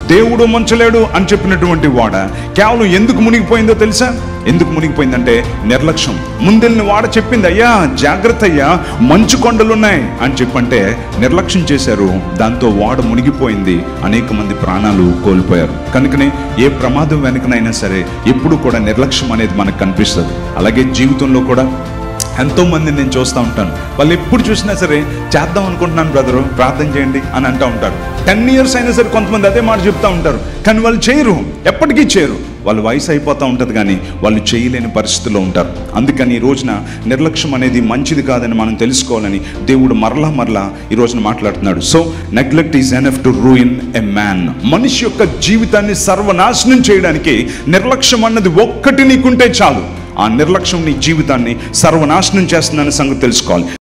దేవుడు ముంచలేడు అని చెప్పినటువంటి వాడ కేవలం ఎందుకు మునిగిపోయిందో తెలుసా ఎందుకు మునిగిపోయిందంటే నిర్లక్ష్యం ముందెళ్ళిన వాడ చెప్పింది అయ్యా జాగ్రత్త అయ్యా మంచు కొండలు ఉన్నాయి అని చెప్పంటే నిర్లక్ష్యం చేశారు దాంతో వాడ మునిగిపోయింది అనేక మంది ప్రాణాలు కోల్పోయారు కనుకనే ఏ ప్రమాదం వెనుకనైనా సరే ఎప్పుడు కూడా నిర్లక్ష్యం అనేది మనకు కనిపిస్తుంది అలాగే జీవితంలో కూడా ఎంతో మంది నేను చూస్తూ ఉంటాను వాళ్ళు ఎప్పుడు చూసినా సరే చేద్దాం అనుకుంటున్నాను బ్రదరు ప్రార్థన చేయండి అని అంటూ ఉంటారు టెన్ ఇయర్స్ అయినా సరే కొంతమంది అదే మాట చెప్తా ఉంటారు కానీ వాళ్ళు చేయరు ఎప్పటికీ చేయరు వాళ్ళ వయసు అయిపోతూ ఉంటుంది కానీ వాళ్ళు చేయలేని పరిస్థితుల్లో ఉంటారు అందుకని ఈ రోజున నిర్లక్ష్యం అనేది మంచిది కాదని మనం తెలుసుకోవాలని దేవుడు మరలా మరలా ఈ రోజున మాట్లాడుతున్నాడు so neglect is enough to ruin a man మనిషి యొక్క జీవితాన్ని సర్వనాశనం చేయడానికి నిర్లక్ష్యం అన్నది ఒక్కటి నీకుంటే చాలు ఆ నిర్లక్ష్యం నీ జీవితాన్ని సర్వనాశనం చేస్తుందనే సంగతి తెలుసుకోవాలి